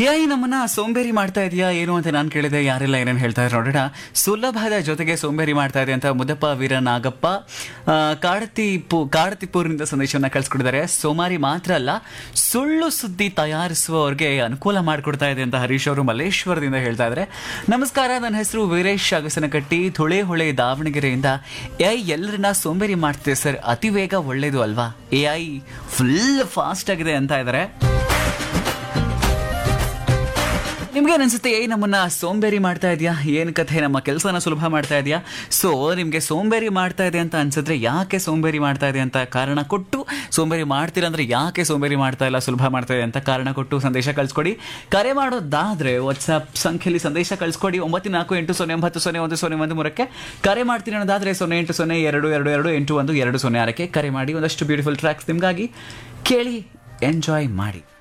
AI ನಮ್ಮನ್ನ ಸೋಂಬೇರಿ ಮಾಡ್ತಾ ಇದೆಯಾ ಏನು ಅಂತ ನಾನು ಕೇಳಿದೆ ಯಾರೆಲ್ಲ ಏನೇನು ಹೇಳ್ತಾ ಇದ್ರು ನೋಡೋಣ ಸುಲಭದ ಜೊತೆಗೆ ಸೋಂಬೇರಿ ಮಾಡ್ತಾ ಇದೆ ಅಂತ ಮುದ್ದಪ್ಪ ವೀರ ನಾಗಪ್ಪ ಆ, ಕಾಡತಿಪು ಕಾಡತಿಪೂರಿನಿಂದ ಸಂದೇಶವನ್ನ ಕಳಿಸ್ಕೊಟ್ಟಿದ್ದಾರೆ ಸೋಮಾರಿ ಮಾತ್ರ ಅಲ್ಲ ಸುಳ್ಳು ಸುದ್ದಿ ತಯಾರಿಸುವವರಿಗೆ ಅನುಕೂಲ ಮಾಡಿಕೊಡ್ತಾ ಇದೆ ಅಂತ ಹರೀಶ್ ಅವರು ಮಲ್ಲೇಶ್ವರದಿಂದ ಹೇಳ್ತಾ ಇದ್ದಾರೆ ನಮಸ್ಕಾರ ನನ್ನ ಹೆಸರು ವೀರೇಶ್ ಅಗಸನಕಟ್ಟಿ ಥುಳೆ ಹೊಳೆ ದಾವಣಗೆರೆಯಿಂದ ಎಐ ಎಲ್ಲರನ್ನ ಸೋಂಬೇರಿ ಮಾಡ್ತಿದೆ ಸರ್ ಅತಿ ವೇಗ ಒಳ್ಳೇದು ಅಲ್ವಾ ಎ ಐ ಫುಲ್ ಫಾಸ್ಟ್ ಆಗಿದೆ ಅಂತ ಇದ್ದಾರೆ ನಿಮ್ಗೆ ಅನ್ಸುತ್ತೆ ಏ ನಮ್ಮನ್ನ ಸೋಂಬೇರಿ ಮಾಡ್ತಾ ಇದೆಯಾ ಏನ್ ಕಥೆ ನಮ್ಮ ಕೆಲಸನ ಸುಲಭ ಮಾಡ್ತಾ ಇದೆಯಾ ಸೊ ನಿಮ್ಗೆ ಸೋಂಬೇರಿ ಮಾಡ್ತಾ ಇದೆ ಅಂತ ಅನ್ಸಿದ್ರೆ ಯಾಕೆ ಸೋಂಬೇರಿ ಮಾಡ್ತಾ ಇದೆ ಅಂತ ಕಾರಣ ಕೊಟ್ಟು ಸೋಂಬೇರಿ ಮಾಡ್ತೀರಾ ಅಂದ್ರೆ ಯಾಕೆ ಸೋಂಬೇರಿ ಮಾಡ್ತಾ ಇಲ್ಲ ಸುಲಭ ಮಾಡ್ತಾ ಇದೆ ಅಂತ ಕಾರಣ ಕೊಟ್ಟು ಸಂದೇಶ ಕಳ್ಸ್ಕೊಡಿ ಕರೆ ಮಾಡೋದಾದ್ರೆ ವಾಟ್ಸ್ಆಪ್ ಸಂಖ್ಯೆಯಲ್ಲಿ ಸಂದೇಶ ಕಳ್ಸ್ಕೊಡಿ ಒಂಬತ್ತು ನಾಲ್ಕು ಎಂಟು ಸೊನ್ನೆ ಒಂಬತ್ತು ಸೊನ್ನೆ ಒಂದು ಸೊನ್ನೆ ಒಂದು ಮೂರಕ್ಕೆ ಕರೆ ಮಾಡ್ತೀನಿ ಅನ್ನೋದಾದ್ರೆ ಸೊನ್ನೆ ಎಂಟು ಸೊನ್ನೆ ಎರಡು ಎರಡು ಎರಡು ಎಂಟು ಒಂದು ಎರಡು ಸೊನ್ನೆ ಆರಕ್ಕೆ ಕರೆ ಮಾಡಿ ಒಂದಷ್ಟು ಬ್ಯೂಟಿಫುಲ್ ಟ್ರ್ಯಾಕ್ಸ್ ನಿಮ್ಗಾಗಿ ಕೇಳಿ ಎಂಜಾಯ್ ಮಾಡಿ